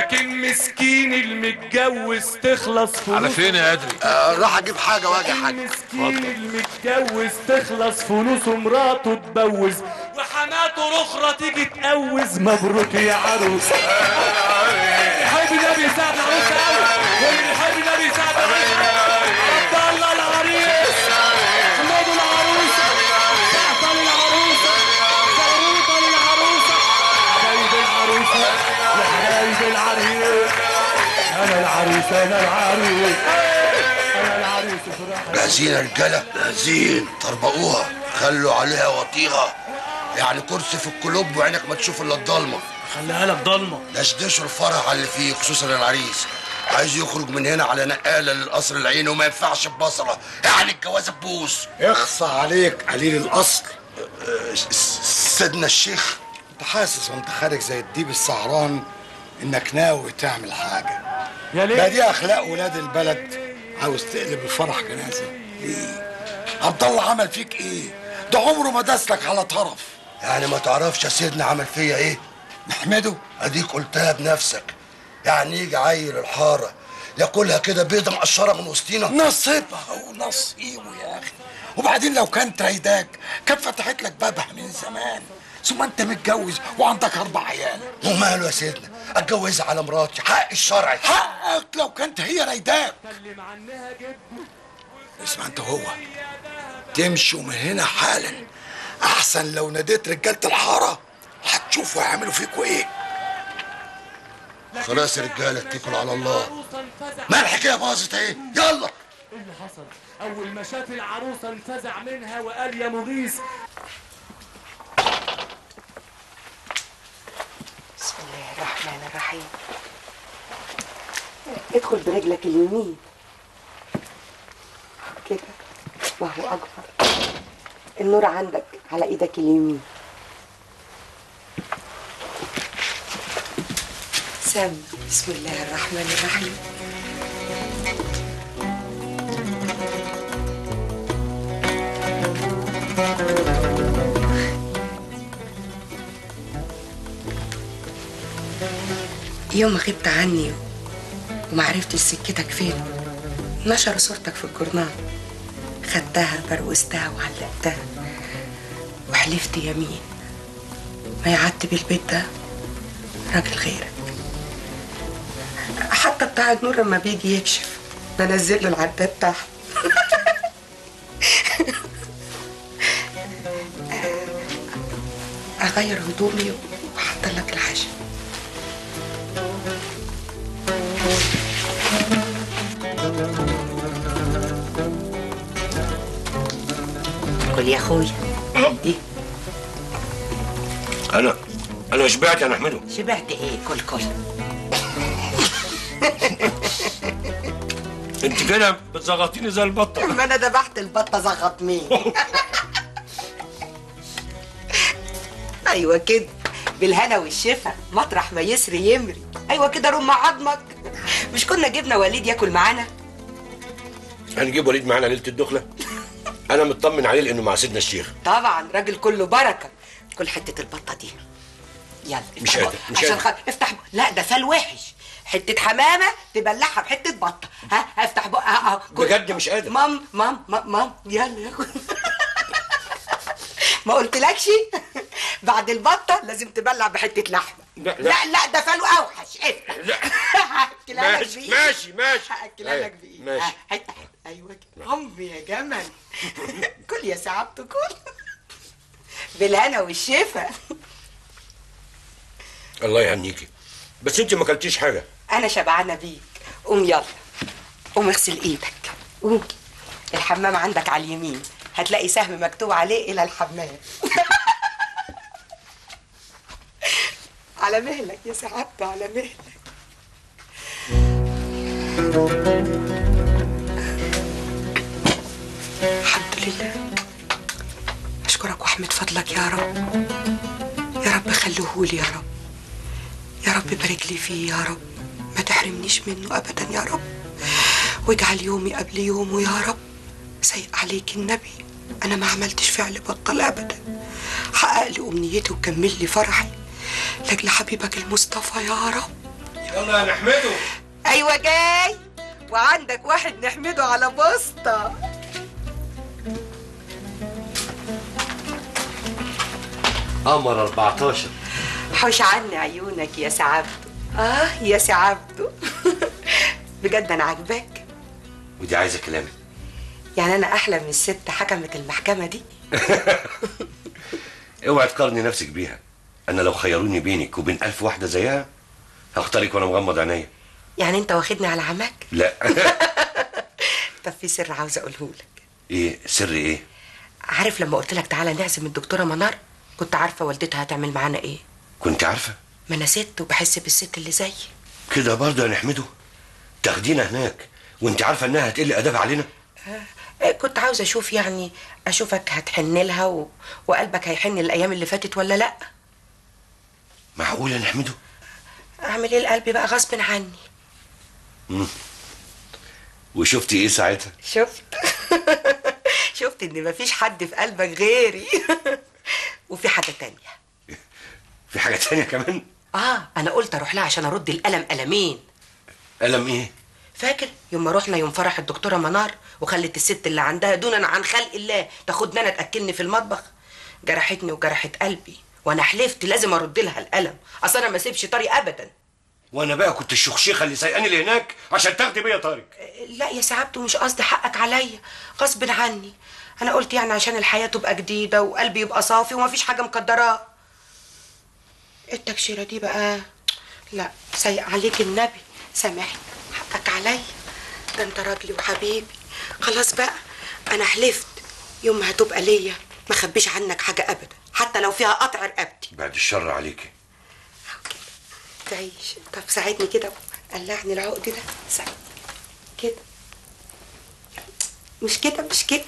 لكن مسكين المتجوز تخلص فلوسه على فين يا ادري آه راح اجيب حاجه واجي يا حاج مسكين المتجوز تخلص فلوسه مراته تبوز وحماته الاخرى تيجي تقوز مبروك يا عروس حب النبي سعد العروس قوي واللي حب النبي سعد العروس عبد الله العريس حماد العروسه اعطى للعروسه زغروطه للعروسه حبايب العروسه يا حبايب العريس انا العريس انا العريس انا العريس فرح جاهزين يا رجاله جاهزين طربقوها خلوا عليها وطيغه يعني كرسي في الكلوب وعينك ما تشوف الا الضلمه خليها لك ضلمه دشدشوا الفرح على اللي فيه خصوصا العريس عايز يخرج من هنا على نقاله للقصر العيني وما ينفعش ببصله يعني الجوازه تبوظ اخصى عليك قليل الاصل سيدنا الشيخ انت حاسس وانت خارج زي الديب السهران انك ناوي تعمل حاجه يا ده دي اخلاق ولاد البلد عاوز تقلب الفرح جنازه ليه عبد الله عمل فيك ايه ده عمره ما داسلك على طرف يعني ما تعرفش يا سيدنا عمل فيا ايه نحمده اديك قلتها بنفسك يعني يجي عيل الحاره ياكلها كده بيضه مقشره من وسطينا نصيبها ونصيبه يا اخي وبعدين لو كانت رايداك كانت فتحت لك بابها من زمان ثم انت متجوز وعندك اربع عيال وماله يا سيدنا اتجوزها على مراتي حق الشرعي حقك لو كانت هي رايداك كلم عنها جده اسمع انت هو تمشوا من هنا حالا احسن لو ناديت رجاله الحاره هتشوفوا هيعملوا فيكوا ايه خلاص يا رجاله اتكلوا على الله ما الحكايه باظت اهي يلا ايه اللي حصل اول ما شاف العروسه انفزع منها وقال يا مغيث بسم الله الرحمن الرحيم ادخل برجلك اليمين كده ما هو اكبر النور عندك على ايدك اليمين سم بسم الله الرحمن الرحيم يوم ما غبت عني وما عرفتش سكتك فين نشروا صورتك في الجورنال خدتها بروزتها وعلقتها وحلفت يمين ما يعدي بالبيت ده راجل غيرك حتى بتاع النور لما بيجي يكشف بنزل له العداد تحت اغير هدومي واحط لك العشاء كل يا اخويا دي انا انا شبعت يا نحمده شبعت ايه كل كل انت كده بتزغطيني زي البطه ما انا ذبحت البطه زغط مين ايوه كده بالهنا والشفا مطرح ما يسري يمري ايوه كده رم عظمك مش كنا جبنا وليد ياكل معانا هنجيب وليد معانا ليله الدخله انا مطمن عليه لانه مع سيدنا الشيخ طبعا راجل كله بركه كل حته البطه دي يلا مش افتح قادر، بقى. مش عشان قادر. خ... افتح بقى. لا ده فال وحش حته حمامه تبلعها بحته بطه ها افتح بقى ها ها كل- بجد مش قادر. مام مام مام, مام. يلا يا أخوي. ما قلتلكش بعد البطه لازم تبلع بحته لحمه لا، لا. لا لا ده فال اوحش افتح لا. هاكلها لك ماشي بإيدي. ماشي ماشي هاكلها أيوة، لك بايدي ماشي ها، حته حته ايوه كده امي يا جمل كل يا سعادته كل بالهنا والشفا الله يهنيكي بس انت ما اكلتيش حاجه انا شبعانه بيك قوم يلا قوم اغسل ايدك قوم الحمام عندك على اليمين هتلاقي سهم مكتوب عليه الى الحمام على مهلك يا سعادته على مهلك الحمد لله اشكرك واحمد فضلك يا رب يا رب خليهولي يا رب يا رب بارك لي فيه يا رب ما تحرمنيش منه ابدا يا رب واجعل يومي قبل يومه يا رب سيء عليك النبي انا ما عملتش فعل بطل ابدا حقق لي امنيتي وكمل لي فرحي لاجل حبيبك المصطفى يا رب يا يلا يا نحمده ايوه جاي وعندك واحد نحمده على بسطة قمر 14 حوش عني عيونك يا سعبده اه يا سعبده بجد انا عاجباك ودي عايزه كلامك يعني انا احلى من الست حكمت المحكمه دي اوعي تقارني نفسك بيها انا لو خيروني بينك وبين ألف واحده زيها هختارك وانا مغمض عينيا يعني انت واخدني على عماك لا طب في سر عاوزه اقوله لك ايه سر ايه عارف لما قلت لك تعالى نعزم الدكتوره منار كنت عارفه والدتها هتعمل معانا ايه كنت عارفه ما انا ست وبحس بالست اللي زيي كده برضه يا نحمده تاخدينا هناك وانت عارفه انها هتقل اداب علينا آه، كنت عاوزه اشوف يعني اشوفك هتحن لها و... وقلبك هيحن الايام اللي فاتت ولا لا معقول يا نحمده اعمل ايه القلب بقى غصب عني وشفتي ايه ساعتها شفت شفت ان مفيش حد في قلبك غيري وفي حاجه تانية في حاجه تانية كمان اه انا قلت اروح لها عشان ارد القلم قلمين ألم ايه فاكر يوم ما رحنا يوم فرح الدكتوره منار وخلت الست اللي عندها دونا عن خلق الله تاخدني انا تاكلني في المطبخ جرحتني وجرحت قلبي وانا حلفت لازم ارد لها القلم اصل انا ما اسيبش طريق ابدا وانا بقى كنت الشخشيخه اللي سايقاني اللي هناك عشان تاخدي بيا طارق لا يا سعادته مش قصدي حقك عليا غصب عني انا قلت يعني عشان الحياه تبقى جديده وقلبي يبقى صافي ومفيش حاجه مقدراه التكشيره دي بقى لا سيء عليك النبي سامحني حقك عليا ده انت راجلي وحبيبي خلاص بقى انا حلفت يوم ما هتبقى ليا ما خبيش عنك حاجه ابدا حتى لو فيها قطع رقبتي بعد الشر عليكي تعيش طب ساعدني كده قلعني العقد ده ساعدني كده مش كده مش كده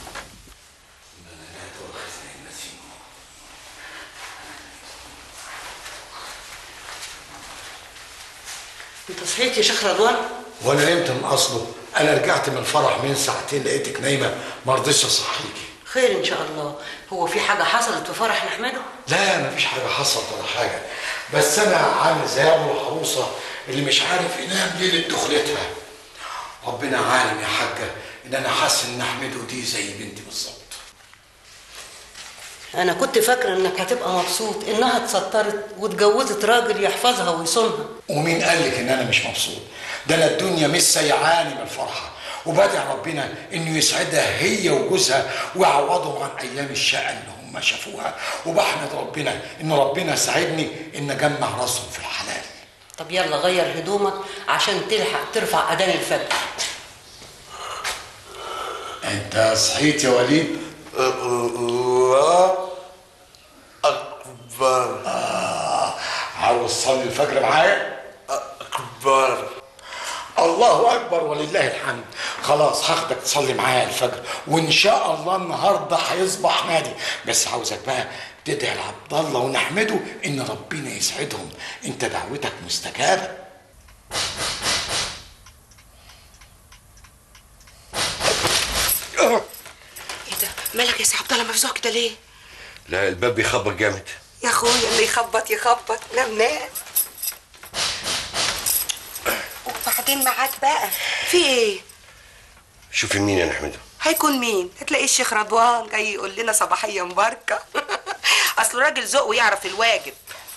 انت صحيت يا شيخ رضوان وانا نمت من اصله انا رجعت من الفرح من ساعتين لقيتك نايمه ما رضيتش اصحيكي خير ان شاء الله هو في حاجه حصلت في فرح نحمده لا مفيش حاجه حصلت ولا حاجه بس انا عامل زي ابو العروسه اللي مش عارف ينام ليله دخلتها ربنا عالم يا حاجه ان انا حاسس ان احمده دي زي بنتي بالظبط انا كنت فاكره انك هتبقى مبسوط انها اتسترت واتجوزت راجل يحفظها ويصونها ومين قال لك ان انا مش مبسوط ده انا الدنيا مش سيعاني من الفرحه وبدعي ربنا انه يسعدها هي وجوزها ويعوضهم عن ايام الشقه اللي هم شافوها وبحمد ربنا ان ربنا ساعدني ان اجمع راسهم في الحلال طب يلا غير هدومك عشان تلحق ترفع اذان الفجر انت صحيت يا وليد الله أكبر آه عاوز تصلي الفجر معايا أكبر الله اكبر ولله الحمد خلاص هاخدك تصلي معايا الفجر وان شاء الله النهارده هيصبح نادي بس عاوزك بقى تدعي لعبد الله ونحمده ان ربنا يسعدهم انت دعوتك مستجابه ايه ده مالك يا سي عبد الله مفزوع كده ليه لا الباب بيخبط جامد يا اخويا اللي يخبط يخبط نام نام وبعدين معاك بقى في ايه شوفي مين يا نحمده هيكون مين هتلاقي الشيخ رضوان جاي يقول لنا صباحيه مباركه اصله راجل ذوق ويعرف الواجب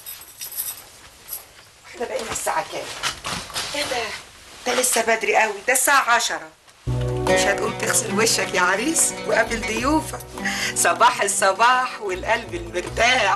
احنا بقينا الساعه كام ايه ده ده لسه بدري قوي ده الساعه عشرة مش هتقوم تغسل وشك يا عريس وقابل ضيوفك صباح الصباح والقلب المرتاح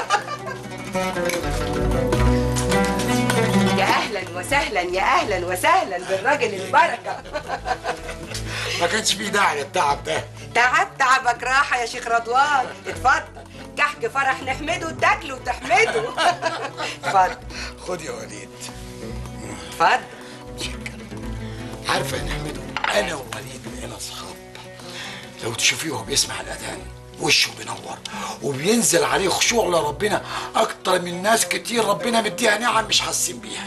يا اهلا وسهلا يا اهلا وسهلا بالراجل البركه ما كانش في داعي للتعب ده تعب تعبك راحة يا شيخ رضوان اتفضل كحك فرح نحمده تاكله وتحمده اتفضل خد يا وليد اتفضل عارفه يا نحمده انا ووليد بقينا اصحاب لو تشوفيه وهو بيسمع الاذان وشه بينور وبينزل عليه خشوع لربنا اكتر من ناس كتير ربنا مديها نعم مش حاسين بيها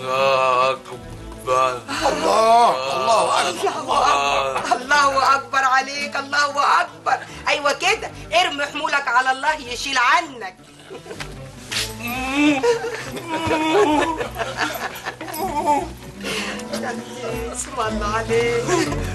أكبر الله الله اكبر الله أكبر الله أكبر عليك الله أكبر أيوة كده ارمي حمولك على الله يشيل عنك اسم الله عليك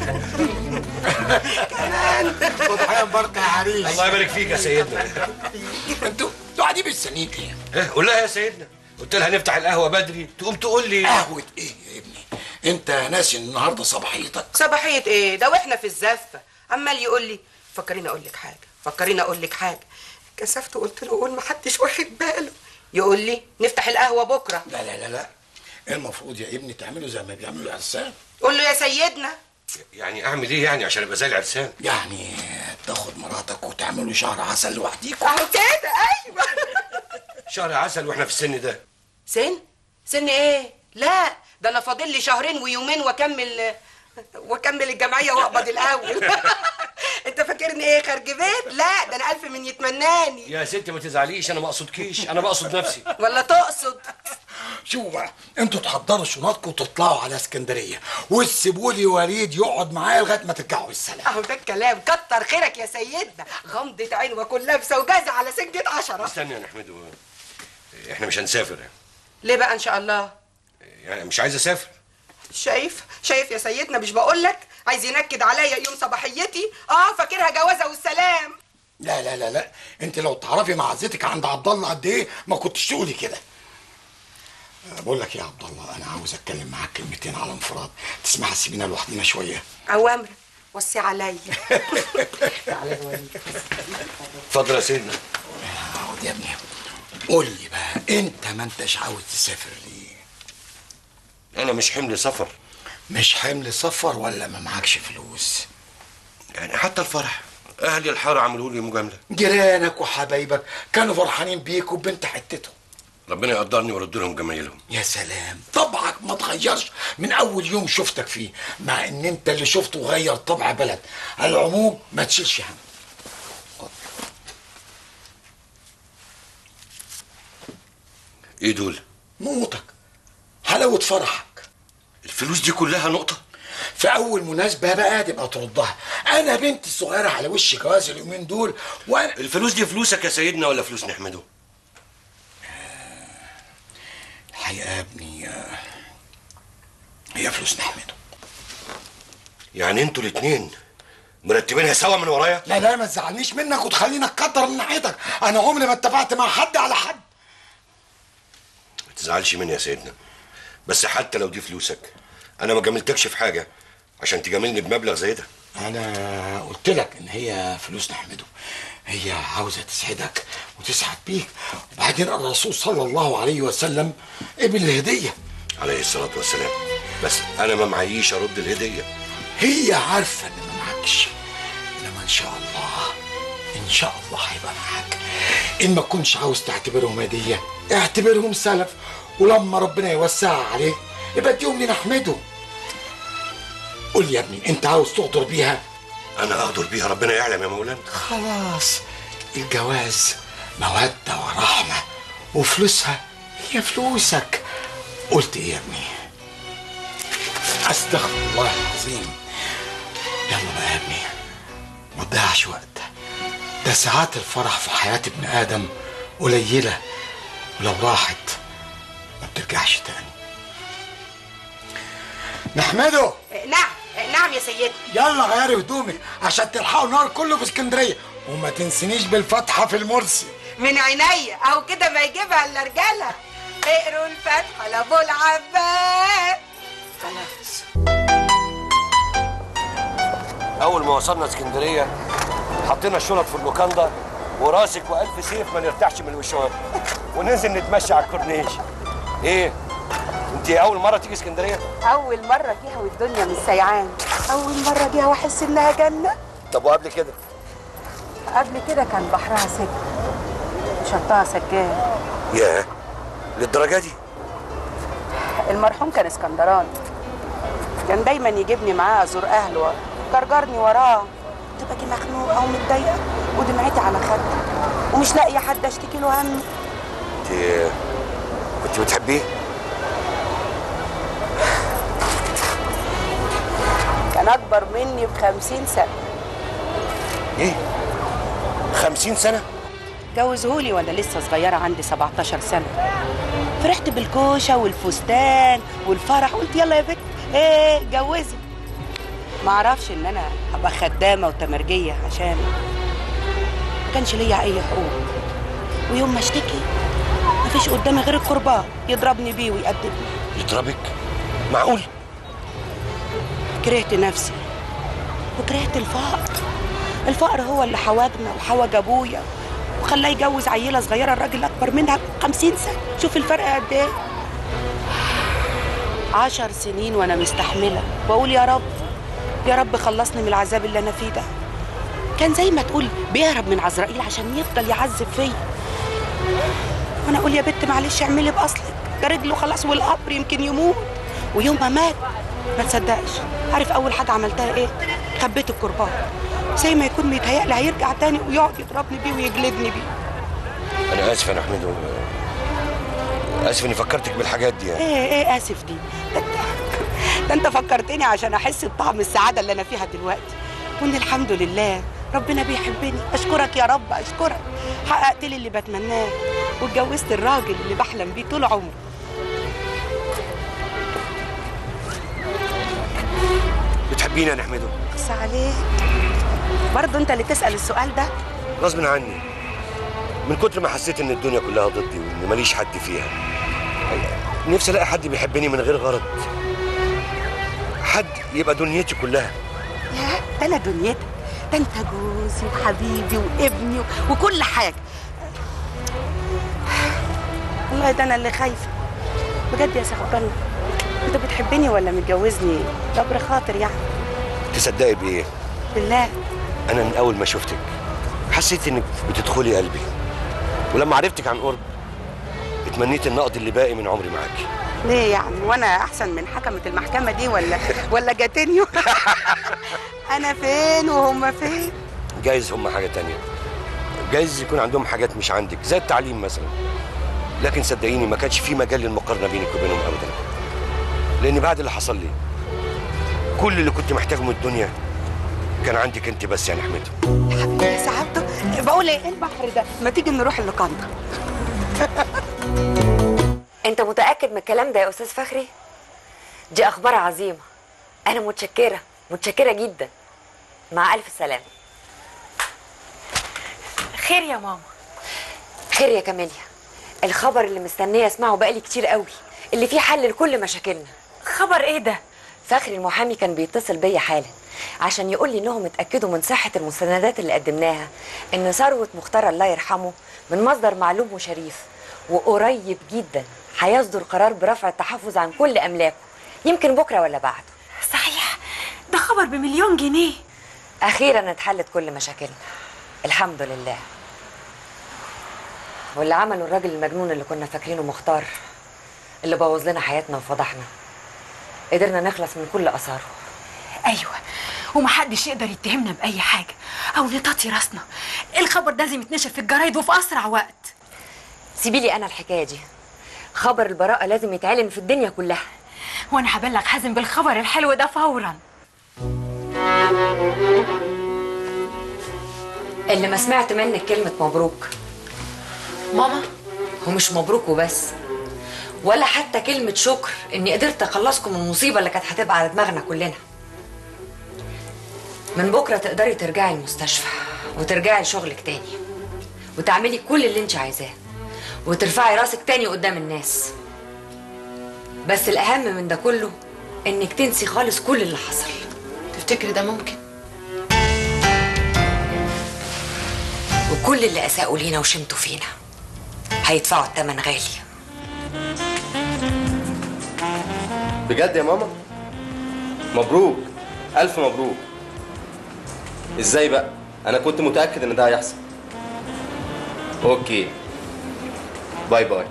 وضحيه مباركه يا عريس الله يبارك فيك يا سيدنا انتوا انتوا قاعدين مستنيين ايه؟ إيه، قول لها يا سيدنا قلت لها نفتح القهوه بدري تقوم تقول لي قهوه ايه يا ابني؟ انت ناسي إن النهارده صباحيتك صباحية ايه ده واحنا في الزفة عمال يقول لي فكريني اقول لك حاجة فكريني اقول لك حاجة كسفت وقلت له قول ما حدش واخد باله يقول لي نفتح القهوة بكرة لا لا لا لا المفروض يا ابني تعملوا زي ما بيعملوا العرسان قول له يا سيدنا يعني اعمل ايه يعني عشان ابقى زي العرسان يعني تاخد مراتك وتعملوا شهر عسل لوحديكوا اهو كده ايوه شهر عسل واحنا في السن ده سن سن ايه لا ده انا فاضل لي شهرين ويومين واكمل واكمل الجمعيه واقبض الاول انت فاكرني ايه خارج بيت لا ده انا الف من يتمناني يا ستي ما تزعليش انا ما اقصدكيش انا بقصد نفسي ولا تقصد شوفوا بقى انتوا تحضروا شنطكم وتطلعوا على اسكندريه وتسيبوا لي وليد يقعد معايا لغايه ما ترجعوا بالسلام اهو ده الكلام كتر خيرك يا سيدنا غمضة عين واكون لابسه وجاهزه على سجة عشرة استنى يا احمد احنا مش هنسافر ليه بقى ان شاء الله يعني مش عايز اسافر شايف شايف يا سيدنا مش بقول لك عايز ينكد عليا يوم صباحيتي اه فاكرها جوازه والسلام لا لا لا لا انت لو تعرفي معزتك عند عبد الله قد ايه ما كنتش تقولي كده أه، بقول لك يا عبد الله انا عاوز اتكلم معاك كلمتين على انفراد تسمح تسيبينا لوحدينا شويه اوامرك وصي عليا اتفضل يا سيدنا اقعد يا ابني قول لي بقى انت ما انتش عاوز تسافر ليه انا مش حمل سفر مش حمل سفر ولا ما معكش فلوس يعني حتى الفرح اهلي الحاره عملوا لي مجامله جيرانك وحبايبك كانوا فرحانين بيك وبنت حتتهم ربنا يقدرني ويرد لهم جمايلهم يا سلام طبعك ما تغيرش من اول يوم شفتك فيه مع ان انت اللي شفته غير طبع بلد على العموم ما تشيلش هم ايه دول موتك حلاوة فرحك الفلوس دي كلها نقطه في اول مناسبة بقى تبقى تردها انا بنتي الصغيرة على وش جواز اليومين دول وانا الفلوس دي فلوسك يا سيدنا ولا فلوس نحمده الحقيقة يا ابني آه، هي فلوس نحمده يعني انتوا الاتنين مرتبينها سوا من ورايا لا لا ما تزعلنيش منك وتخلينا نكتر من ناحيتك انا عمري ما اتفقت مع حد على حد ما تزعلش مني يا سيدنا بس حتى لو دي فلوسك انا ما جاملتكش في حاجه عشان تجاملني بمبلغ زي ده انا قلت لك ان هي فلوس نحمده هي عاوزه تسعدك وتسعد بيك وبعدين الرسول صلى الله عليه وسلم قبل الهديه عليه الصلاه والسلام بس انا ما معيش ارد الهديه هي عارفه ان ما معكش انما ان شاء الله ان شاء الله هيبقى معاك ان ما كنتش عاوز تعتبرهم هديه اعتبرهم سلف ولما ربنا يوسعها عليك يبقى اديهم لنحمده قول لي يا ابني انت عاوز تغدر بيها انا اقدر بيها ربنا يعلم يا مولانا خلاص الجواز مودة ورحمة وفلوسها هي فلوسك قلت ايه يا ابني استغفر الله العظيم يلا بقى يا ابني ما تضيعش وقت ده ساعات الفرح في حياة ابن آدم قليلة ولو راحت ما بترجعش تاني نحمده نعم نعم يا سيدنا يلا غيري هدومك عشان تلحقوا النهار كله في اسكندريه وما تنسنيش بالفتحه في المرسي من عينيا اهو كده ما يجيبها الا رجاله اقروا الفاتحه لابو العباس خلاص اول ما وصلنا اسكندريه حطينا الشنط في اللوكاندا وراسك والف سيف ما نرتاحش من الوشوار وننزل نتمشى على الكورنيش ايه انت اول مره تيجي اسكندريه اول مره جيها والدنيا مش سيعان اول مره جيها واحس انها جنه طب وقبل كده قبل كده كان بحرها سجن شطها سجان ياه للدرجه دي المرحوم كان اسكندراني كان دايما يجيبني معاه ازور اهله جرجرني وراه كنت باجي مخنوقه ومتضايقه ودمعتي على خدي ومش لاقيه حد اشتكي له همي انت كنت بتحبيه كان اكبر مني بخمسين سنه ايه خمسين سنه جوزهولي وانا لسه صغيره عندي 17 سنه فرحت بالكوشه والفستان والفرح قلت يلا يا بنت ايه جوزي ما اعرفش ان انا ابقى خدامه وتمرجيه عشان ما كانش ليا اي حقوق ويوم ما اشتكي مفيش قدامي غير القربان يضربني بيه ويأدبني يضربك معقول كرهت نفسي وكرهت الفقر الفقر هو اللي حوجنا وحوج ابويا وخلاه يجوز عيله صغيره الراجل اكبر منها 50 سنه شوف الفرق قد ايه عشر سنين وانا مستحمله واقول يا رب يا رب خلصني من العذاب اللي انا فيه ده كان زي ما تقول بيهرب من عزرائيل عشان يفضل يعذب فيا وانا اقول يا بت معلش اعملي باصلك ده رجله خلاص والقبر يمكن يموت ويوم ما مات ما تصدقش عارف اول حاجه عملتها ايه خبيت الكرباج زي ما يكون متهيألي هيرجع تاني ويقعد يضربني بيه ويجلدني بيه انا اسف يا احمد اسف اني فكرتك بالحاجات دي يعني. ايه ايه اسف دي ده انت ده انت فكرتني عشان احس بطعم السعاده اللي انا فيها دلوقتي وان الحمد لله ربنا بيحبني اشكرك يا رب اشكرك حققت لي اللي بتمناه واتجوزت الراجل اللي بحلم بيه طول عمري بتحبيني يا احمد بس عليك برضه انت اللي تسال السؤال ده غصب عني من كتر ما حسيت ان الدنيا كلها ضدي وان ماليش حد فيها نفسي الاقي حد بيحبني من غير غرض حد يبقى دنيتي كلها يا ده انا دنيتك ده انت جوزي وحبيبي وابني و- وكل حاجه والله ده انا اللي خايفه بجد يا سي عبد الله انت بتحبني ولا متجوزني جبر خاطر يعني تصدقي بايه بالله انا من اول ما شفتك حسيت انك بتدخلي قلبي ولما عرفتك عن قرب اتمنيت النقد اللي باقي من عمري معاكي ليه يعني وانا احسن من حكمه المحكمه دي ولا ولا جاتني انا فين وهم فين جايز هم حاجة تانية جايز يكون عندهم حاجات مش عندك زي التعليم مثلا لكن صدقيني ما كانش في مجال للمقارنة بينك وبينهم أبدا لأن بعد اللي حصل لي كل اللي كنت محتاجه من الدنيا كان عندك أنت بس يا أحمد حبيبي يا سي عبده بقول ايه البحر ده ما تيجي نروح اللوكاندا انت متاكد من الكلام ده يا استاذ فخري دي اخبار عظيمه انا متشكره متشكره جدا مع الف سلامه خير يا ماما خير يا كاميليا الخبر اللي مستنيه اسمعه بقالي كتير قوي اللي فيه حل لكل مشاكلنا خبر ايه ده فخري المحامي كان بيتصل بيا حالا عشان يقول لي انهم اتاكدوا من صحه المستندات اللي قدمناها ان ثروه مختار الله يرحمه من مصدر معلوم وشريف وقريب جدا هيصدر قرار برفع التحفظ عن كل املاكه يمكن بكره ولا بعده صحيح ده خبر بمليون جنيه اخيرا اتحلت كل مشاكلنا الحمد لله واللي عمله الراجل المجنون اللي كنا فاكرينه مختار اللي بوظ لنا حياتنا وفضحنا قدرنا نخلص من كل اثاره ايوه ومحدش يقدر يتهمنا باي حاجه او نطاطي راسنا الخبر ده لازم يتنشر في الجرايد وفي اسرع وقت سيبي لي انا الحكايه دي خبر البراءه لازم يتعلن في الدنيا كلها وانا هبلغ حازم بالخبر الحلو ده فورا اللي ما سمعت منك كلمه مبروك ماما ومش مبروك وبس ولا حتى كلمة شكر إني قدرت أخلصكم من المصيبة اللي كانت هتبقى على دماغنا كلنا. من بكرة تقدري ترجعي المستشفى وترجعي لشغلك تاني وتعملي كل اللي انت عايزاه وترفعي راسك تاني قدام الناس. بس الأهم من ده كله إنك تنسي خالص كل اللي حصل. تفتكري ده ممكن وكل اللي أساءوا لينا وشمتوا فينا هيدفعوا الثمن غالي. بجد يا ماما مبروك الف مبروك ازاي بقى انا كنت متاكد ان ده هيحصل اوكي باي باي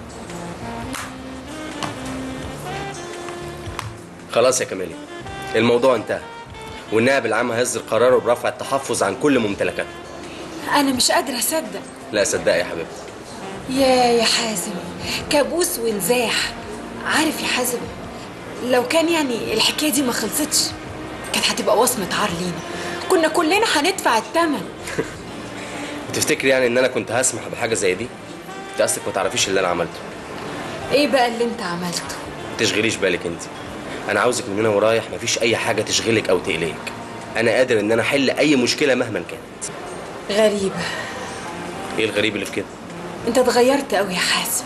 خلاص يا كمالي الموضوع انتهى والنائب العام هيصدر قراره برفع التحفظ عن كل ممتلكاته انا مش قادره اصدق لا صدقي يا حبيبتي يا يا حازم كابوس ونزاح عارف يا حازم لو كان يعني الحكايه دي ما خلصتش كانت هتبقى وصمه عار لينا كنا كلنا هندفع الثمن تفتكري يعني ان انا كنت هسمح بحاجه زي دي انت اصلك ما تعرفيش اللي انا عملته ايه بقى اللي انت عملته ما تشغليش بالك انت انا عاوزك من هنا ورايح مفيش اي حاجه تشغلك او تقلقك انا قادر ان انا احل اي مشكله مهما كانت غريبة ايه الغريب اللي في كده انت اتغيرت قوي يا حازم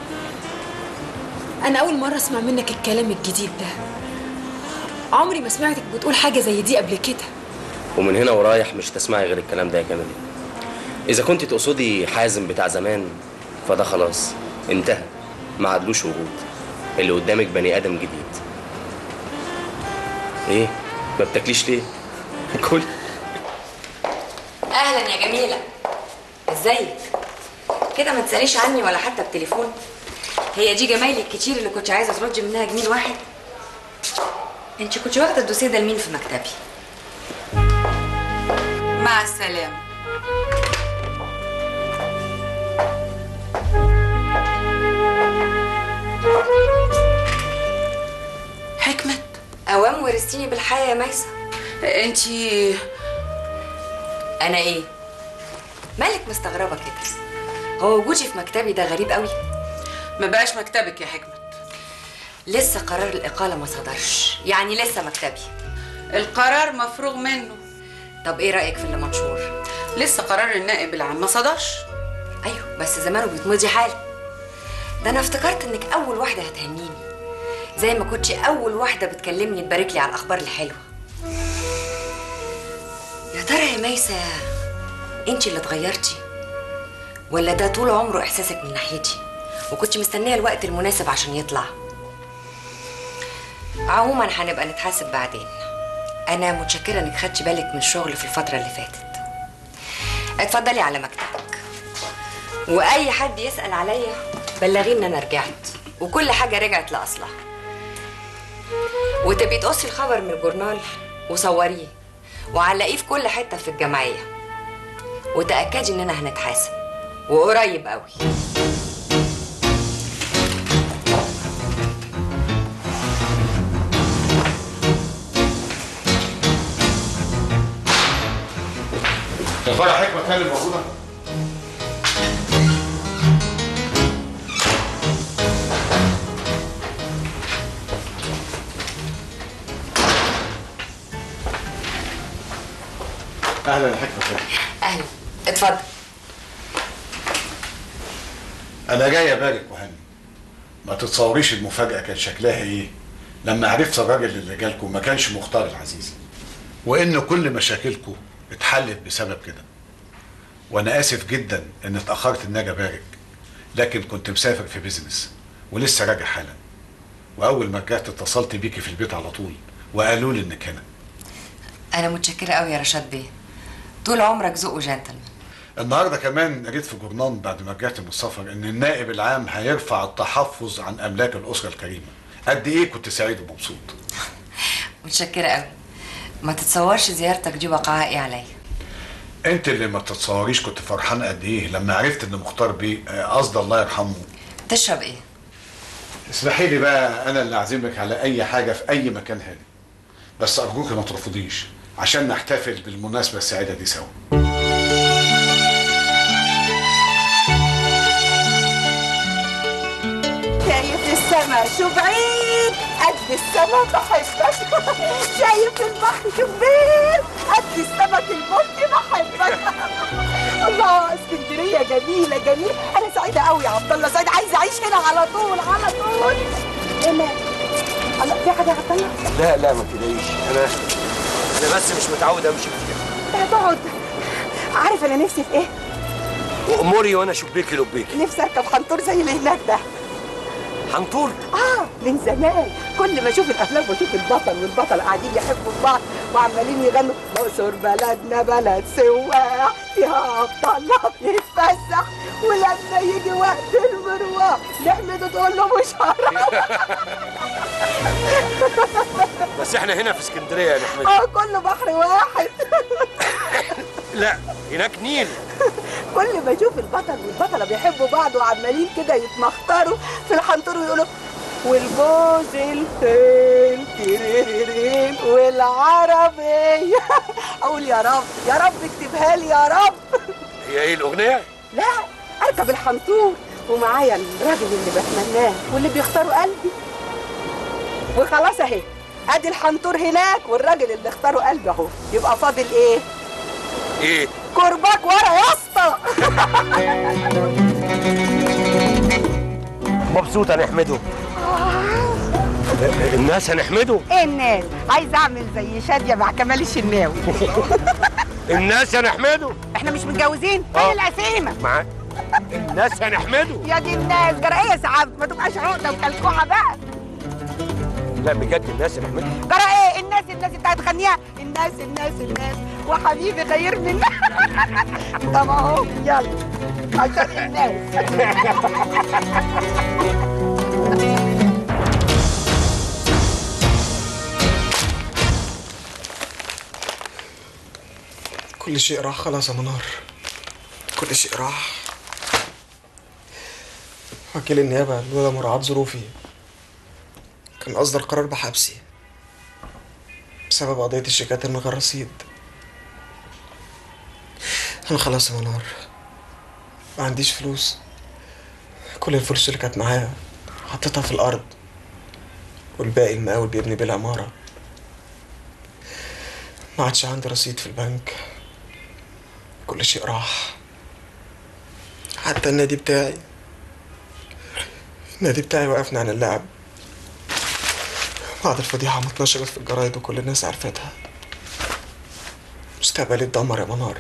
انا اول مرة اسمع منك الكلام الجديد ده عمري ما سمعتك بتقول حاجة زي دي قبل كده ومن هنا ورايح مش تسمعي غير الكلام ده يا كامل اذا كنت تقصدي حازم بتاع زمان فده خلاص انتهى ما عادلوش وجود اللي قدامك بني ادم جديد ايه ما بتاكليش ليه كل اهلا يا جميله ازيك كده ما تساليش عني ولا حتى بتليفون هي دي جمايلي الكتير اللي كنت عايزه تردي منها جميل واحد انت كنت واخده الدوسيه ده لمين في مكتبي مع السلامة حكمت اوام ورثتيني بالحياه يا ميسه انتي انا ايه مالك مستغربه كده هو وجودي في مكتبي ده غريب قوي ما بقاش مكتبك يا حكمت لسه قرار الاقاله ما صدرش يعني لسه مكتبي القرار مفروغ منه طب ايه رايك في اللي منشور لسه قرار النائب العام ما صدرش ايوه بس زمانه بيتمضي حال ده انا افتكرت انك اول واحده هتهنيني زي ما كنتش اول واحده بتكلمني تبارك لي على الاخبار الحلوه يا ترى يا ميسه انت اللي اتغيرتي ولا ده طول عمره احساسك من ناحيتي وكنت مستنيه الوقت المناسب عشان يطلع عموما هنبقى نتحاسب بعدين انا متشكره انك خدتي بالك من الشغل في الفتره اللي فاتت اتفضلي على مكتبك واي حد يسال عليا بلغيه ان انا رجعت وكل حاجه رجعت لاصلها وتبقي تقصي الخبر من الجورنال وصوريه وعلقيه في كل حته في الجمعيه وتاكدي اننا هنتحاسب وقريب قوي يا ترى حكمه كان موجوده؟ اهلا يا حكمه كان اهلا اتفضل انا جاي ابارك وهني ما تتصوريش المفاجاه كان شكلها ايه لما عرفت الراجل اللي جالكم ما كانش مختار العزيزي وان كل مشاكلكم اتحلت بسبب كده وانا اسف جدا ان اتاخرت ان اجي ابارك لكن كنت مسافر في بيزنس ولسه راجع حالا واول ما رجعت اتصلت بيكي في البيت على طول وقالوا لي انك هنا انا متشكره قوي يا رشاد بيه طول عمرك ذوق وجنتلمان النهارده كمان قريت في جورنال بعد ما رجعت من السفر ان النائب العام هيرفع التحفظ عن املاك الاسره الكريمه قد ايه كنت سعيد ومبسوط متشكره قوي ما تتصورش زيارتك دي وقعها ايه عليا انت اللي ما تتصوريش كنت فرحان قد ايه لما عرفت ان مختار بيه آه، قصد الله يرحمه تشرب ايه اسمحي لي بقى انا اللي اعزمك على اي حاجه في اي مكان هادي بس ارجوك ما ترفضيش عشان نحتفل بالمناسبه السعيده دي سوا شايف السما شو بعيد قد السما بحبك شايف البحر شو كبير قد السمك البلطي بحبك الله اسكندريه جميله جميله انا سعيده قوي يا عبد الله سعيده عايزه اعيش هنا على طول على طول ايه مالك؟ الله في حاجه يا عبد الله لا لا ما تلاقيش انا انا بس مش متعود امشي كتير انت هتقعد عارف انا نفسي في ايه؟ واموري وانا شبيكي لبيكي نفسي اركب حنطور زي اللي هناك ده حنطور اه من زمان كل ما اشوف الافلام واشوف البطل والبطل قاعدين يحبوا في بعض وعمالين يغنوا مصر بلدنا بلد سواح فيها عبد الله بيتفسح ولما يجي وقت المروح نحمده تقول له مش هروح بس احنا هنا في اسكندريه يا نحمد اه كله بحر واحد لا هناك نيل كل ما اشوف البطل والبطله بيحبوا بعض وعمالين كده يتمخطروا في الحنطور ويقولوا والجوز الخيل تيريرين والعربية أقول يا رب يا رب اكتبها لي يا رب هي ايه الاغنيه لا اركب الحنطور ومعايا الراجل اللي بتمناه واللي بيختاروا قلبي وخلاص اهي ادي الحنطور هناك والراجل اللي اختاره قلبي اهو يبقى فاضل ايه ايه كرباك ورا يا اسطى مبسوط هنحمده الناس هنحمده ايه الناس عايز اعمل زي شاديه مع كمال الشناوي الناس هنحمده احنا مش متجوزين آه. فين العزيمه مع الناس هنحمده يا دي الناس جرى ايه يا سعاد ما تبقاش عقده وكلكوعه بقى لا بجد الناس هنحمده جرى ايه الناس الناس انت هتغنيها الناس الناس الناس وحبيبي غير من طب اهو يلا عشان الناس كل شيء راح خلاص يا منار كل شيء راح وكيل النيابة لولا مراعاة ظروفي كان أصدر قرار بحبسي بسبب قضية الشيكات من غير رصيد أنا خلاص يا منار ما عنديش فلوس كل الفلوس اللي كانت معايا حطيتها في الأرض والباقي المقاول بيبني بيه العمارة ما عادش عندي رصيد في البنك كل شيء راح حتى النادي بتاعي النادي بتاعي وقفنا عن اللعب بعد الفضيحة ما اتنشرت في الجرايد وكل الناس عرفتها مستقبلي اتدمر يا منار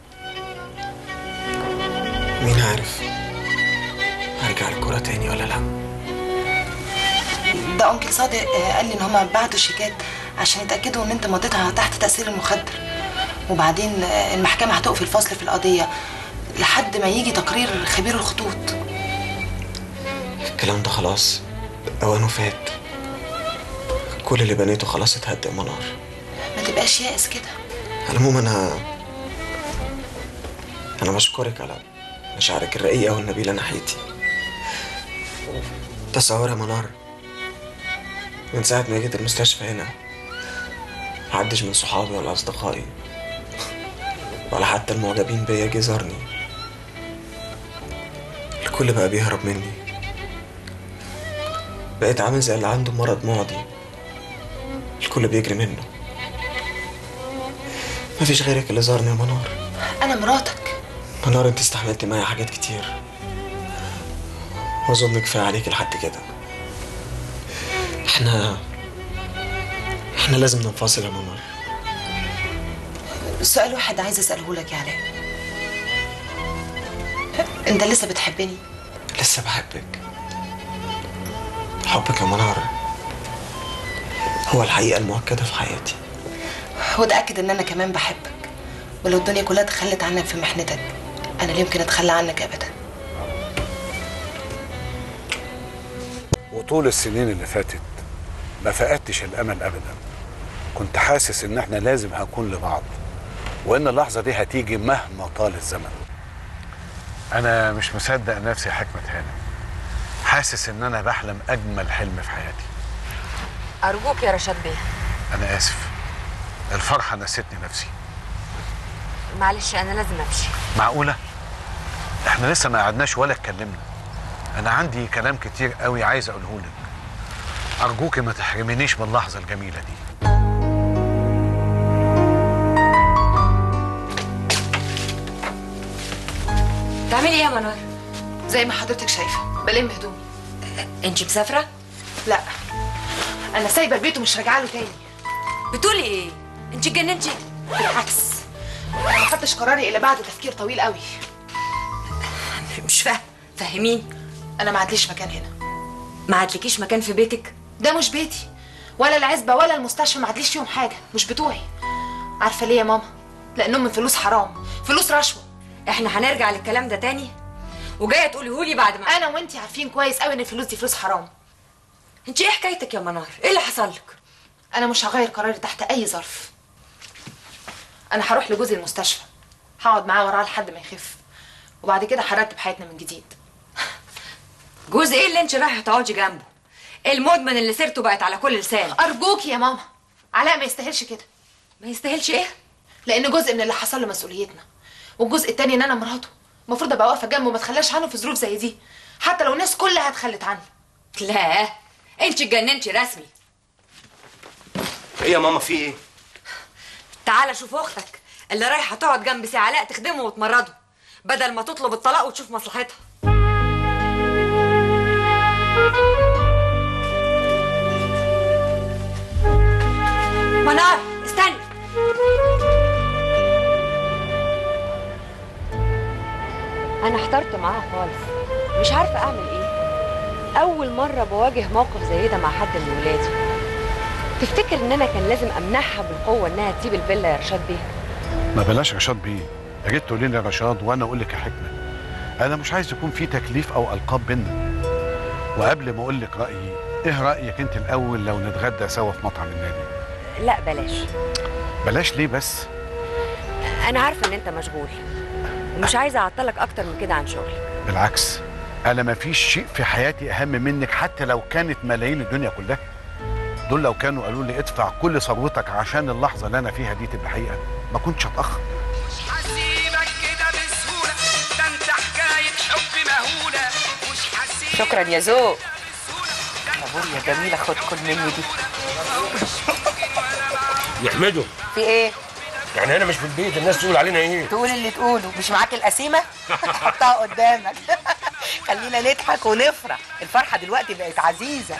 مين عارف هرجع الكورة تاني ولا لا ده انكل صادق آه، قال لي ان هما بعتوا شيكات عشان يتاكدوا ان انت مضيتها تحت تاثير المخدر وبعدين آه، المحكمه هتوقف الفصل في القضيه لحد ما يجي تقرير خبير الخطوط الكلام ده خلاص أوانه فات كل اللي بنيته خلاص اتهد يا منار ما تبقاش يائس كده على العموم أنا أنا بشكرك على مشاعرك الرقيقة والنبيلة ناحيتي تصور يا منار من ساعة ما جيت المستشفى هنا محدش من صحابي ولا أصدقائي ولا حتى المعجبين بيا جه زارني الكل بقى بيهرب مني بقيت عامل زي اللي عنده مرض معدي الكل بيجري منه مفيش غيرك اللي زارني يا منار انا مراتك منار انت استحملتي معايا حاجات كتير واظن كفايه عليك لحد كده احنا احنا لازم ننفصل يا منار سؤال واحد عايز اساله لك يا علاء انت لسه بتحبني لسه بحبك حبك يا منار هو الحقيقه المؤكده في حياتي وتاكد ان انا كمان بحبك ولو الدنيا كلها تخلت عنك في محنتك انا لا يمكن اتخلى عنك ابدا وطول السنين اللي فاتت ما فقدتش الامل ابدا كنت حاسس ان احنا لازم هنكون لبعض وان اللحظه دي هتيجي مهما طال الزمن انا مش مصدق نفسي يا حكمه هانم حاسس ان انا بحلم اجمل حلم في حياتي أرجوك يا رشاد بيه انا اسف الفرحه نسيتني نفسي معلش أنا لازم أمشي معقوله احنا لسه ما قعدناش ولا اتكلمنا انا عندي كلام كتير قوي عايز اقوله لك ارجوك ما تحرمنيش من اللحظه الجميله دي تعملي إيه يا منار؟ زي ما حضرتك شايفه بلم هدومي أنت مسافرة؟ لا انا سايبه البيت ومش راجعه له تاني بتقولي إيه؟ أنت اتجننتي؟ بالعكس انا ما خدتش قراري الا بعد تفكير طويل قوي مش فاهم فهميني انا ما عادليش مكان هنا ما عادلكيش مكان في بيتك؟ ده مش بيتي ولا العزبه ولا المستشفى ما عادليش فيهم حاجه مش بتوعي عارفه ليه يا ماما لانهم من فلوس حرام فلوس رشوه احنا هنرجع للكلام ده تاني وجايه تقوليهولي بعد ما انا وانتي عارفين كويس قوي ان الفلوس دي فلوس حرام انت ايه حكايتك يا منار ايه اللي حصل لك انا مش هغير قراري تحت اي ظرف انا هروح لجوزي المستشفى هقعد معاه وراه لحد ما يخف وبعد كده هرتب حياتنا من جديد جوز ايه اللي انت رايحه تقعدي جنبه المدمن اللي سيرته بقت على كل لسان ارجوك يا ماما علاء ما يستاهلش كده ما يستاهلش ايه لان جزء من اللي حصل له مسؤوليتنا والجزء التاني ان انا مراته المفروض ابقى واقفه جنبه وما اتخلاش عنه في ظروف زي دي حتى لو الناس كلها اتخلت عنه لا انت اتجننتي رسمي ايه يا ماما في ايه تعالى شوف اختك اللي رايحه تقعد جنب سي علاء تخدمه وتمرضه بدل ما تطلب الطلاق وتشوف مصلحتها منار استني انا احترت معاها خالص مش عارفه اعمل ايه اول مره بواجه موقف زي ده مع حد من ولادي تفتكر ان انا كان لازم امنعها بالقوه انها تسيب الفيلا يا رشاد بيه ما بلاش رشاد بيه يا ريت تقولي لي يا رشاد وانا اقول لك يا حكمه انا مش عايز يكون في تكليف او القاب بينا وقبل ما اقول لك رايي ايه رايك انت الاول لو نتغدى سوا في مطعم النادي لا بلاش بلاش ليه بس انا عارفه ان انت مشغول ومش عايزه اعطلك اكتر من كده عن شغلك بالعكس انا ما فيش شيء في حياتي اهم منك حتى لو كانت ملايين الدنيا كلها دول لو كانوا قالوا لي ادفع كل ثروتك عشان اللحظه اللي انا فيها دي تبقى حقيقه ما كنتش اتاخر هسيبك كده بسهولة ده انت حكاية حب مهولة مش هسيبك شكرا يا ذوق يا بور يا جميله خد كل مني دي يحمدوا في ايه يعني انا مش في البيت الناس تقول علينا ايه تقول اللي تقوله مش معاك القسيمه حطها قدامك خلينا نضحك ونفرح الفرحه دلوقتي بقت عزيزه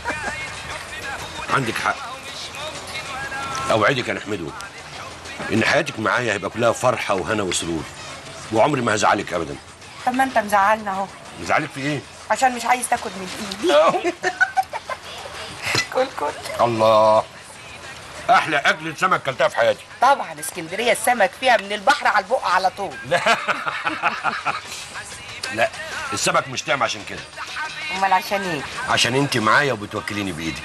عندك حق اوعدك يا نحمده ان حياتك معايا هيبقى كلها فرحه وهنا وسرور وعمري ما هزعلك ابدا طب ما انت مزعلنا اهو مزعلك في ايه عشان مش عايز تاخد من ايدي كل كل الله احلى اكله سمك كلتها في حياتي طبعا اسكندريه السمك فيها من البحر على البق على طول لا لا السمك مش طعم عشان كده امال عشان ايه عشان انت معايا وبتوكليني بايدك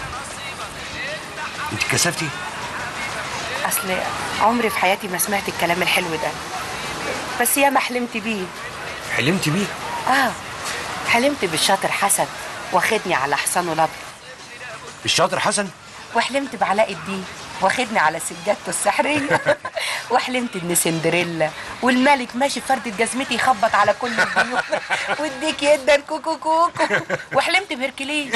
انت كسفتي اصل عمري في حياتي ما سمعت الكلام الحلو ده بس ياما حلمت بيه حلمت بيه اه حلمت بالشاطر حسن واخدني على حصانه الابيض الشاطر حسن وحلمت بعلاء الدين واخدني على سجادته السحريه وحلمت ان سندريلا والملك ماشي فردة جزمتي يخبط على كل الضيوف واديك يدا كوكو كوكو وحلمت بهركليس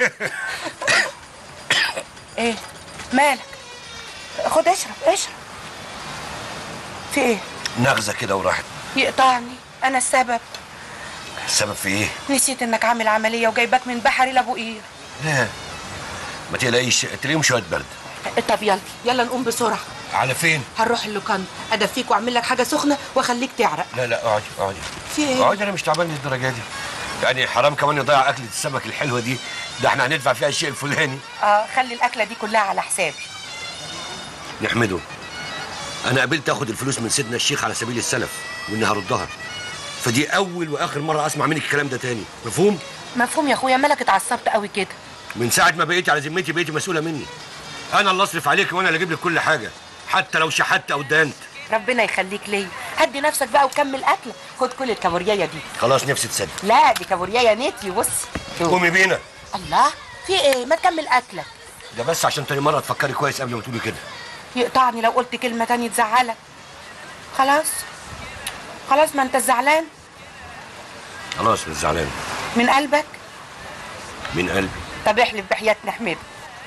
ايه مالك خد اشرب اشرب في ايه نغزه كده وراحت يقطعني انا السبب السبب في ايه نسيت انك عامل عمليه وجايبك من بحري لابو قير لا ما تقلقيش تلاقيهم شويه برد طب يلا يلا نقوم بسرعه على فين هنروح اللوكان ادفيك واعمل لك حاجه سخنه واخليك تعرق لا لا اقعدي اقعدي في ايه اقعدي انا مش تعبان للدرجه دي يعني حرام كمان يضيع اكله السمك الحلوه دي ده احنا هندفع فيها الشيء الفلاني اه خلي الاكله دي كلها على حسابي نحمده انا قبلت اخد الفلوس من سيدنا الشيخ على سبيل السلف واني هردها فدي اول واخر مره اسمع منك الكلام ده تاني مفهوم مفهوم يا اخويا مالك اتعصبت قوي كده من ساعه ما بقيتي على ذمتي بقيتي مسؤوله مني انا اللي اصرف عليك وانا اللي اجيب لك كل حاجه حتى لو شحت او دانت ربنا يخليك ليا هدي نفسك بقى وكمل اكلك خد كل الكابوريايه دي خلاص نفسي تصدق لا دي كابوريايه نتي بص شوف. قومي بينا الله في ايه ما تكمل اكلك ده بس عشان تاني مره تفكري كويس قبل ما تقولي كده يقطعني لو قلت كلمه تانية تزعلك خلاص خلاص ما انت زعلان خلاص مش زعلان من قلبك من قلبي طب احلف بحياة نحمده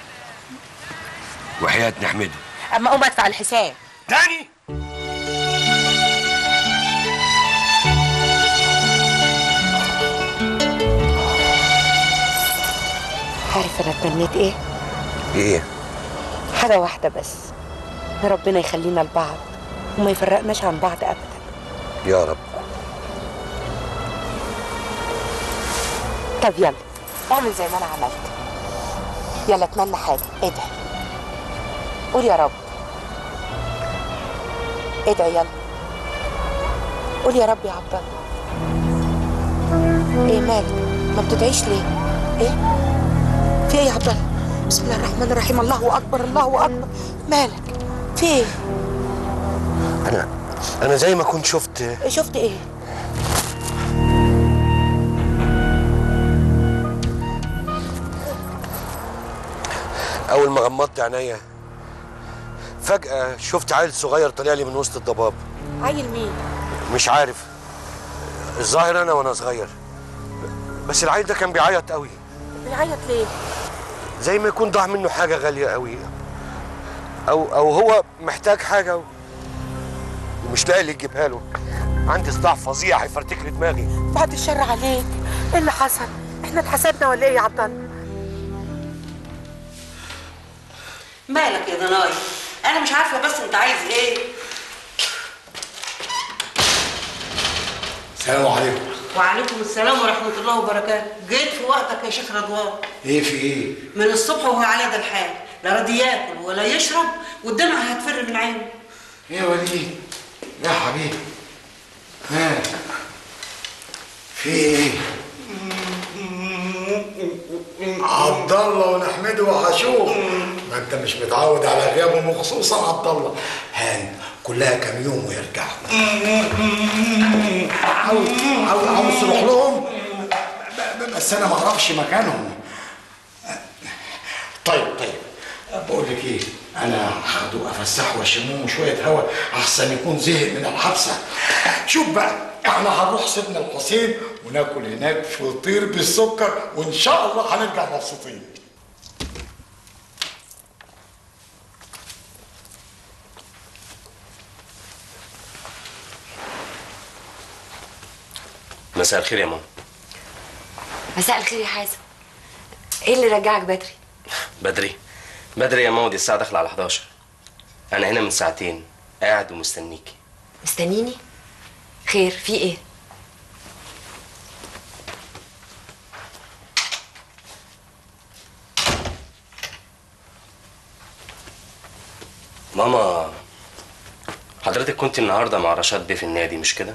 وحياه نحمده اما قوم ادفع الحساب تاني عارف انا اتمنيت ايه ايه حاجه واحده بس ان ربنا يخلينا لبعض وما يفرقناش عن بعض ابدا يا رب طب يلا اعمل زي ما انا عملت يلا اتمنى حاجه ادعي قول يا رب ادعي يلا قول يا رب يا عبد الله ايه مالك ما بتدعيش ليه ايه في ايه يا عبد الله بسم الله الرحمن الرحيم الله اكبر الله اكبر مالك في ايه انا انا زي ما كنت شفت شفت ايه اول ما غمضت عينيا فجاه شفت عيل صغير طالع لي من وسط الضباب عيل مين مش عارف الظاهر انا وانا صغير بس العيل ده كان بيعيط قوي بيعيط ليه زي ما يكون ضاع منه حاجه غاليه قوي او او هو محتاج حاجه ومش لاقي اللي يجيبها له عندي صداع فظيع هيفرتك لي دماغي بعد الشر عليك ايه اللي حصل احنا اتحسدنا ولا ايه يا عبد الله مالك يا ضناي انا مش عارفه بس انت عايز ايه السلام عليكم وعليكم السلام ورحمه الله وبركاته جيت في وقتك يا شيخ رضوان ايه في ايه من الصبح وهو على ده الحال لا راضي ياكل ولا يشرب والدمع هتفر من عينه يا وليد يا حبيبي ها في ايه عبد الله ونحمده وحشوه ما انت مش متعود على غيابهم وخصوصا عبد الله هان كلها كام يوم ويرجعوا عاوز عاوز عاوز تروح لهم ب- ب- بس انا ما اعرفش مكانهم طيب طيب بقول لك ايه انا هاخده افسحه واشمه شويه هوا احسن يكون زهق من الحبسه شوف بقى احنا هنروح سيدنا الحسين وناكل هناك فطير بالسكر وان شاء الله هنرجع مبسوطين مساء الخير يا ماما مساء الخير يا حازم ايه اللي رجعك بدري بدري بدري يا ماما دي الساعة داخلة على 11 أنا هنا من ساعتين قاعد ومستنيكي مستنيني خير في ايه ماما حضرتك كنت النهاردة مع رشاد بيه في النادي مش كده؟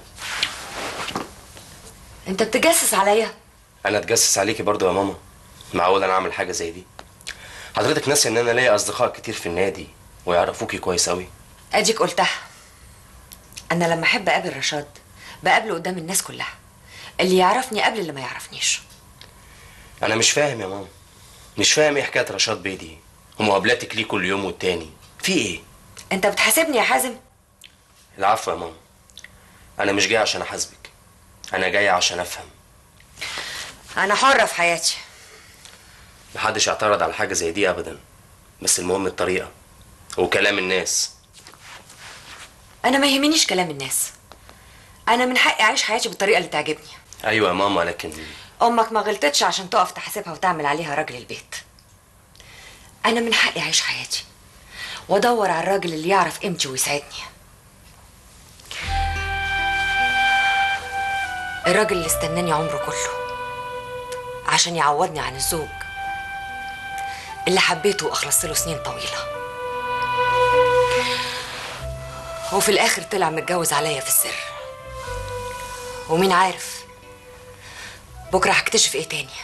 انت بتجسس عليا أنا اتجسس عليكي برضو يا ماما معقول أنا أعمل حاجة زي دي حضرتك ناسي إن أنا ليا أصدقاء كتير في النادي ويعرفوكي كويس أوي اديك قلتها انا لما احب اقابل رشاد بقابله قدام الناس كلها اللي يعرفني قبل اللي ما يعرفنيش أنا مش فاهم يا ماما مش فاهم إيه حكاية رشاد بيه دي ومقابلاتك ليه كل يوم والتاني في إيه؟ انت بتحاسبني يا حازم العفو يا ماما أنا مش جاي عشان أحاسبك أنا جاي عشان أفهم انا حرة في حياتي محدش اعترض على حاجة زي دي أبدا بس المهم الطريقة وكلام الناس انا ما يهمنيش كلام الناس انا من حقي اعيش حياتي بالطريقة اللي تعجبني أيوة يا ماما لكن امك ما غلطتش عشان تقف تحاسبها وتعمل عليها راجل البيت انا من حقي اعيش حياتي وادور على الراجل اللي يعرف قيمتي ويساعدني الراجل اللي استناني عمره كله عشان يعوضني عن الزوج اللي حبيته واخلصت له سنين طويله وفي الاخر طلع متجوز عليا في السر ومين عارف بكره هكتشف ايه تاني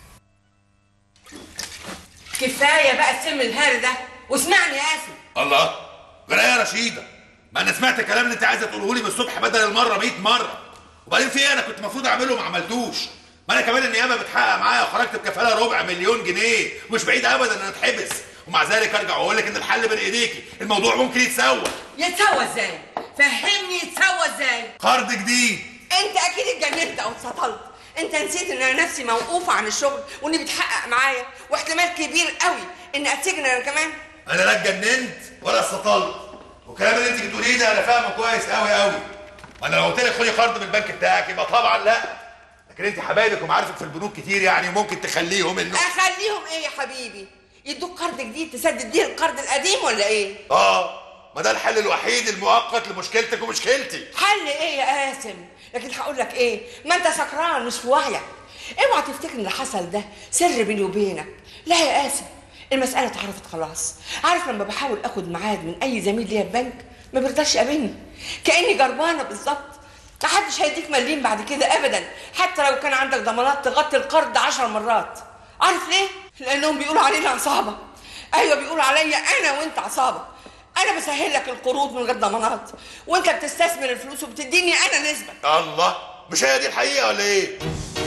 كفايه بقى السم الهاري ده واسمعني يا اسف الله جرى يا رشيده ما انا سمعت الكلام اللي انت عايزه تقوله لي من الصبح بدل المره 100 مره وبعدين في ايه انا كنت المفروض اعمله وما عملتوش ما انا كمان النيابه بتحقق معايا وخرجت بكفاله ربع مليون جنيه مش بعيد ابدا ان اتحبس ومع ذلك ارجع واقول لك ان الحل بين ايديكي الموضوع ممكن يتسوى يتسوى ازاي فهمني يتسوى ازاي قرض جديد انت اكيد اتجننت او اتسطلت انت نسيت ان انا نفسي موقوفه عن الشغل واني بتحقق معايا واحتمال كبير قوي ان اتسجن انا كمان انا لا اتجننت ولا استطلت والكلام اللي انت بتقوليه ده انا فاهمه كويس قوي قوي ما انا لو قلت لك خدي قرض من البنك بتاعك يبقى طبعا لا لكن انت حبايبك ومعارفك في البنوك كتير يعني وممكن تخليهم انه اخليهم ايه يا حبيبي يدوك قرض جديد تسدد بيه القرض القديم ولا ايه اه ما ده الحل الوحيد المؤقت لمشكلتك ومشكلتي حل ايه يا قاسم لكن هقول لك ايه ما انت سكران مش في وعيك اوعى تفتكر ان اللي حصل ده سر بيني وبينك لا يا قاسم المسألة اتعرفت خلاص عارف لما بحاول اخد ميعاد من اي زميل ليا في بنك ما بيرضاش يقابلني كأني جربانة بالظبط محدش هيديك مليم بعد كده ابدا حتى لو كان عندك ضمانات تغطي القرض عشر مرات عارف ليه؟ لانهم بيقولوا علينا عصابة ايوه بيقولوا عليا انا وانت عصابة انا بسهل لك القروض من غير ضمانات وانت بتستثمر الفلوس وبتديني انا نسبة الله مش هي دي الحقيقه ولا ايه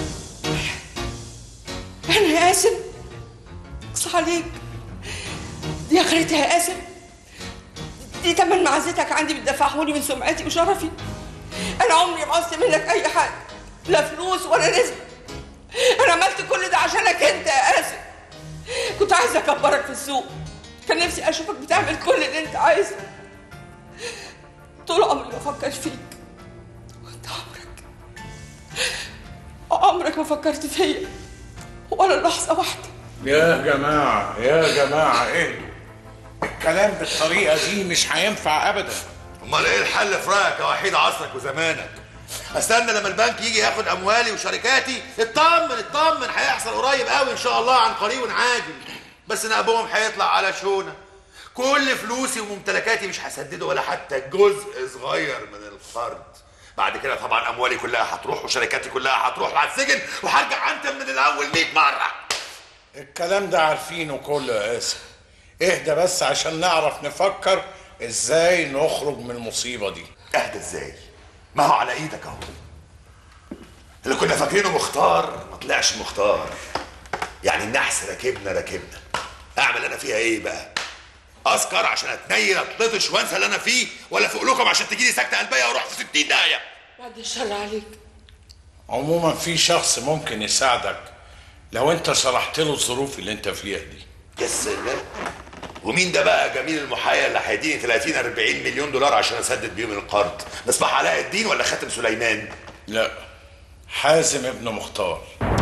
انا يا قاسم اقصى عليك دي اخرتها يا قاسم دي تمن معزتك عندي بتدفعهولي من سمعتي وشرفي انا عمري ما عوزت منك اي حاجه لا فلوس ولا نسبه انا عملت كل ده عشانك انت يا قاسم كنت عايزه اكبرك في السوق كان نفسي اشوفك بتعمل كل اللي انت عايزه طول عمري بفكر فيك وانت عمرك عمرك ما فكرت فيا ولا لحظه واحده يا جماعة يا جماعة اهدوا الكلام بالطريقة دي مش هينفع أبدا امال ايه الحل في رايك يا وحيد عصرك وزمانك استنى لما البنك يجي ياخد اموالي وشركاتي اطمن اطمن هيحصل قريب قوي ان شاء الله عن قريب عاجل بس نقبهم هيطلع على شونه كل فلوسي وممتلكاتي مش هسدده ولا حتى جزء صغير من القرض بعد كده طبعا اموالي كلها هتروح وشركاتي كلها هتروح على السجن وهرجع انت من الاول 100 مره الكلام ده عارفينه كله يا قاسم اهدى بس عشان نعرف نفكر ازاي نخرج من المصيبة دي اهدى ازاي ما هو على ايدك اهو اللي كنا فاكرينه مختار ما طلعش مختار يعني النحس راكبنا راكبنا اعمل انا فيها ايه بقى اسكر عشان اتنيل اتلطش وانسى اللي انا فيه ولا فوق لكم عشان تجيلي سكته قلبيه واروح في 60 داهيه بعد الشر عليك عموما في شخص ممكن يساعدك لو انت شرحت له الظروف اللي انت فيها دي يا سلام ومين ده بقى جميل المحايا اللي هيديني 30 40 مليون دولار عشان اسدد بيهم القرض مصباح علاء الدين ولا خاتم سليمان لا حازم ابن مختار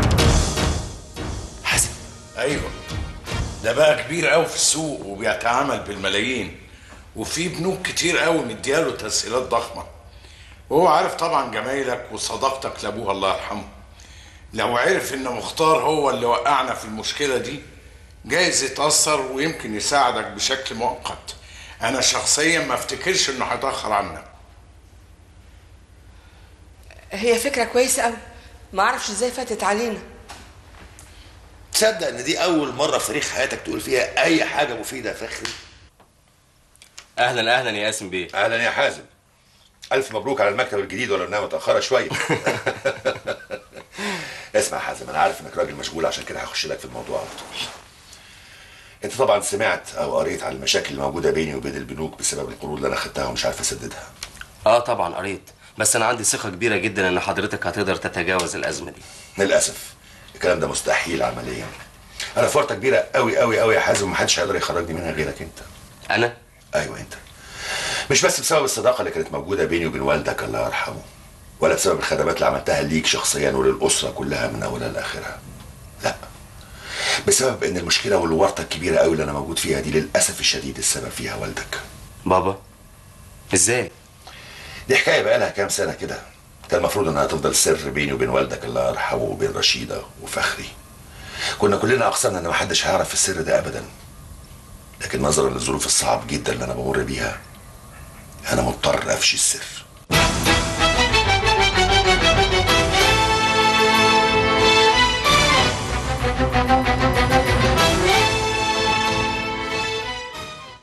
حازم ايوه ده بقى كبير قوي في السوق وبيتعامل بالملايين وفي بنوك كتير قوي مدياله تسهيلات ضخمه وهو عارف طبعا جمايلك وصداقتك لابوها الله يرحمه لو عرف ان مختار هو اللي وقعنا في المشكله دي جايز يتاثر ويمكن يساعدك بشكل مؤقت انا شخصيا ما افتكرش انه هيتاخر عنك هي فكره كويسه قوي ما اعرفش ازاي فاتت علينا تصدق ان دي اول مره في تاريخ حياتك تقول فيها اي حاجه مفيده يا فخري اهلا اهلا يا قاسم بيه اهلا يا حازم الف مبروك على المكتب الجديد ولو انها متاخره شويه اسمع يا حازم انا عارف انك راجل مشغول عشان كده هخش لك في الموضوع على طول انت طبعا سمعت او قريت على المشاكل اللي موجوده بيني وبين البنوك بسبب القروض اللي انا خدتها ومش عارف اسددها اه طبعا قريت بس انا عندي ثقه كبيره جدا ان حضرتك هتقدر تتجاوز الازمه دي للاسف الكلام ده مستحيل عمليا انا في ورطه كبيره قوي قوي قوي يا حازم ومحدش هيقدر يخرجني منها غيرك انت انا ايوه انت مش بس بسبب الصداقه اللي كانت موجوده بيني وبين والدك الله يرحمه ولا بسبب الخدمات اللي عملتها ليك شخصيا وللاسره كلها من اولها لاخرها لا بسبب ان المشكله والورطه الكبيره قوي اللي انا موجود فيها دي للاسف الشديد السبب فيها والدك بابا ازاي دي حكايه بقى لها كام سنه كده كان المفروض انها تفضل سر بيني وبين والدك الله يرحمه وبين رشيده وفخري كنا كلنا اقسمنا ان محدش هيعرف السر ده ابدا لكن نظرا للظروف الصعب جدا اللي انا بمر بيها انا مضطر افشي السر